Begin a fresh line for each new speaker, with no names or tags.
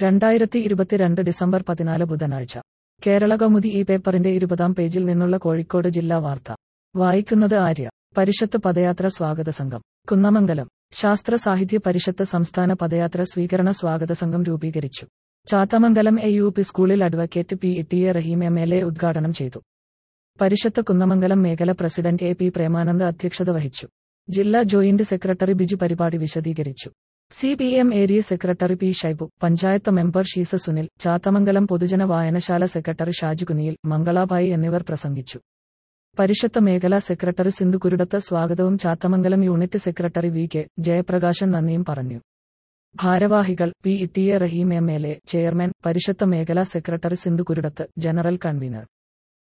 രണ്ടായിരത്തി ഇരുപത്തിരണ്ട് ഡിസംബർ പതിനാല് ബുധനാഴ്ച കേരള കൗമുദി ഈ പേപ്പറിന്റെ ഇരുപതാം പേജിൽ നിന്നുള്ള കോഴിക്കോട് ജില്ലാ വാർത്ത വായിക്കുന്നത് ആര്യ പരിഷത്ത് പദയാത്ര സ്വാഗത സംഘം കുന്നമംഗലം ശാസ്ത്ര സാഹിത്യ പരിഷത്ത് സംസ്ഥാന പദയാത്ര സ്വീകരണ സ്വാഗത സംഘം രൂപീകരിച്ചു ചാത്തമംഗലം എ യു പി സ്കൂളിൽ advocate P T A Rahim M L A ഉദ്ഘാടനം ചെയ്തു പരിഷത്ത് കുന്നമംഗലം മേഖല പ്രസിഡന്റ് എ പി പ്രേമാനന്ദ് അധ്യക്ഷത വഹിച്ചു ജില്ലാ ജോയിന്റ് സെക്രട്ടറി ബിജു പരിപാടി വിശദീകരിച്ചു C P M area secretary P Shaibu panchayat member Sheesa Sunil Chathamangalam പൊതുജന വായനശാല സെക്രട്ടറി ഷാജു കുനിയിൽ മംഗളാഭായി എന്നിവർ പ്രസംഗിച്ചു പരിഷത്ത് മേഖലാ സെക്രട്ടറി സിന്ധു കുരുടത്ത് സ്വാഗതവും Chathamangalam unit secretary V K Jayaprakashan നന്ദിയും പറഞ്ഞു ഭാരവാഹികൾ P T A Rahim M L A chairman Parishad മേഖലാ secretary Sindhu Kuruduth general convener